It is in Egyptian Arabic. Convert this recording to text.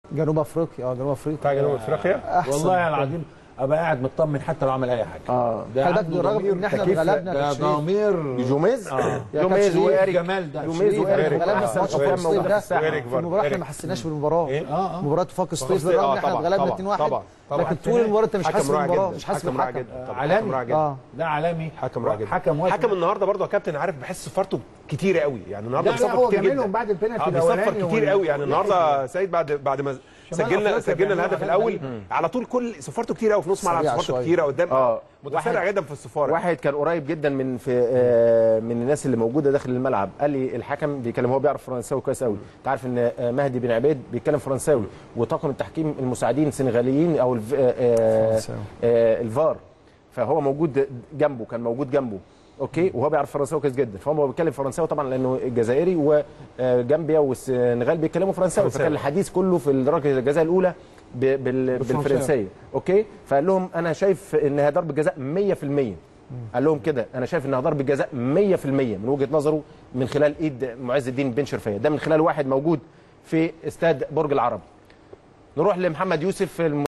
جنوب افريقيا اه جنوب افريقيا بتاع جنوب افريقيا احسن والله العظيم ابقى قاعد مطمن حتى لو عمل اي حاجه اه ده خلي بالك عنده بالرغم ضمير ان احنا تكييف، اتغلبنا ده يا شريف. ضمير جوميز اه يا جوميز كابتن وإيريك. جمال ده جوميز شريف. وإيريك. احنا اتغلبنا آه، في ماتش وإيريك فوق الصيف موجود ده في الساحة. وإيريك في برضه. المباراه احنا إيريك. ما حسيناش بالمباراه إيه؟ اه اه مباراه وفاق الصيف الصيف، بالرغم آه، ان احنا طبعاً، اتغلبنا طبعاً، 2-1 طبعاً، طبعاً. لكن طول المباراه انت مش حاسس حكم رائع بالمباراه جدا مش حاسس حكم رائع بالحكم جدا طبعاً، عالمي. حكم رائع جدا اه ده عالمي حكم رائع جدا حكم واحد حكم النهارده برضه يا كابتن عارف بحس صفارته كتيره قوي يعني النهارده لا لا بيصفر هو كتير جميلهم جدا بعد البنالتي اه بيصفر الاولاني كتير وال- قوي يعني النهارده سيد بعد بعد ما سجلنا أفريقيا سجلنا بيعملوا الهدف حاجات الاول غريبة. على طول كل صفارته كتير قوي في نص ملعب سريع صفارته شوية. كتيره قدام اه متسرع جدا في الصفاره واحد كان قريب جدا من في آه، من الناس اللي موجوده داخل الملعب قال لي الحكم بيتكلم هو بيعرف فرنساوي كويس قوي انت عارف ان آه، مهدي بن عبيد بيتكلم فرنساوي وطاقم التحكيم المساعدين سنغاليين او الف- آه، آه، فرنساوي. آه، الفار فهو موجود جنبه كان موجود جنبه اوكي وهو بيعرف فرنساوي كويس جدا فهو بيتكلم فرنساوي طبعا لانه الجزائري وجامبيا والسنغال بيتكلموا فرنساوي فرنساوي. فكان الحديث كله في ركله الجزاء الاولى ب- بال- بالفرنسيه اوكي فقال لهم انا شايف انها ضربه جزاء 100% قال لهم كده انا شايف انها ضربه جزاء 100% من وجهه نظره من خلال ايد معز الدين بن شرفيه ده من خلال واحد موجود في استاد برج العرب نروح لمحمد يوسف